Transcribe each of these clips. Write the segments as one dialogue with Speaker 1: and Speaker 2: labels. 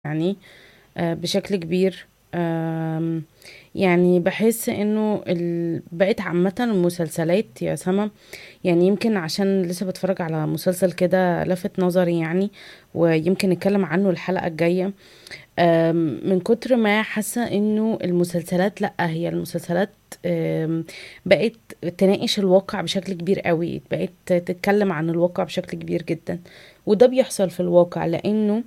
Speaker 1: يعني آه، بشكل كبير آم، يعني بحس انه ال... بقيت عامة المسلسلات يا سما يعني يمكن عشان لسه بتفرج على مسلسل كده لفت نظري يعني ويمكن نتكلم عنه الحلقة الجاية آم، من كتر ما حاسة انه المسلسلات لأ هي المسلسلات آم، بقت تناقش الواقع بشكل كبير قوي بقت تتكلم عن الواقع بشكل كبير جدا وده بيحصل في الواقع لانه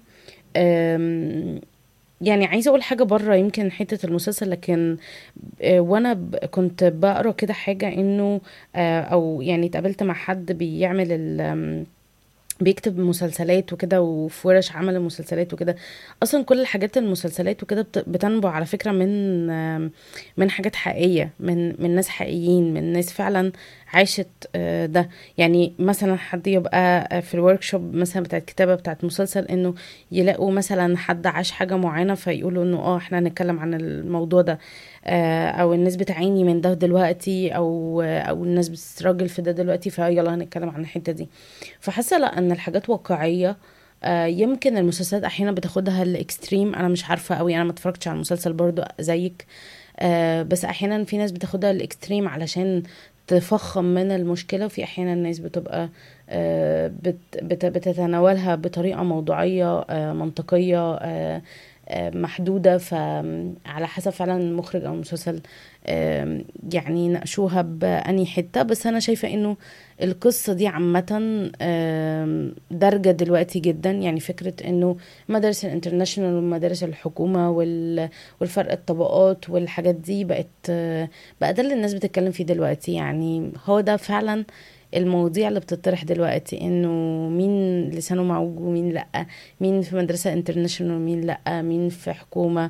Speaker 1: آم، يعني عايزه اقول حاجه بره يمكن حته المسلسل لكن آه، وانا ب- كنت بقرا كده حاجه انه آه، او يعني اتقابلت مع حد بيعمل ال آم، بيكتب مسلسلات وكده وفي ورش عمل المسلسلات وكده اصلا كل الحاجات المسلسلات وكده بت- بتنبع على فكره من آم، من حاجات حقيقيه من من ناس حقيقيين من ناس فعلا عاشت آه، ده يعني مثلا حد يبقى في الورك شوب مثلا بتاعت كتابه بتاعت مسلسل انه يلاقوا مثلا حد عاش حاجه معينه فيقولوا انه اه احنا هنتكلم عن الموضوع ده آه، او الناس بتعاني من ده دلوقتي او او الناس بتستراجل في ده دلوقتي فيلا هنتكلم عن الحته دي فحاسه لا ان الحاجات واقعيه آه، يمكن المسلسلات احيانا بتاخدها الاكستريم انا مش عارفه قوي انا ما اتفرجتش على المسلسل برضو زيك آه، بس احيانا في ناس بتاخدها الاكستريم علشان تفخم من المشكله وفي احيانا ناس بتبقى آه، بت بت بتتناولها بطريقه موضوعيه آه، منطقيه آه، آه، محدوده فعلى حسب فعلا المخرج او المسلسل آم، يعني ناقشوها بأني حته بس انا شايفه انه القصه دي عامه آم، دارجه دلوقتي جدا يعني فكره انه مدارس الانترناشونال ومدارس الحكومه وال والفرق الطبقات والحاجات دي بقت آه، بقى ده اللي الناس بتتكلم فيه دلوقتي يعني هو ده فعلا المواضيع اللي بتطرح دلوقتي انه مين لسانه معوج ومين لا مين في مدرسة انترناشونال ومين لا مين في حكومة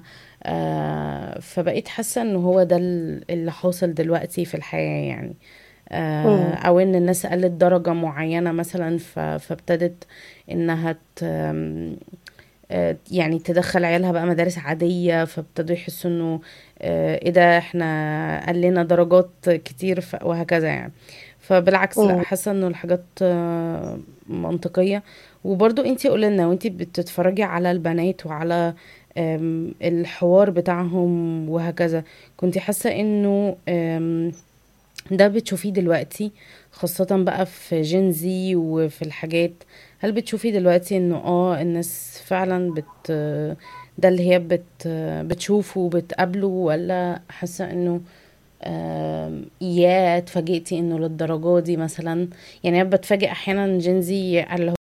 Speaker 1: آه فبقيت حاسة انه هو ده ال- اللي حاصل دلوقتي في الحياة يعني آه
Speaker 2: مم.
Speaker 1: او ان الناس قلت درجة معينة مثلا ف- فابتدت انها ت آم، آه، يعني تدخل عيالها بقى مدارس عادية فابتدوا يحسوا انه آه، ايه ده احنا قلنا درجات كتير ف- وهكذا يعني فبالعكس لا
Speaker 2: مم.
Speaker 1: حاسة انه الحاجات آه، منطقية وبرضو انتي قولنا وانتي بتتفرجي على البنات وعلى آم، الحوار بتاعهم وهكذا كنتي حاسة انه آم، ده بتشوفيه دلوقتي خاصة بقى في جينزي وفي الحاجات هل بتشوفي دلوقتي انه اه الناس فعلا بت ده اللي هي بت بتشوفه وبتقابله ولا حاسة انه آم، يا اتفاجئتي انه للدرجة دي مثلا يعني انا بتفاجئ احيانا جينزي اللي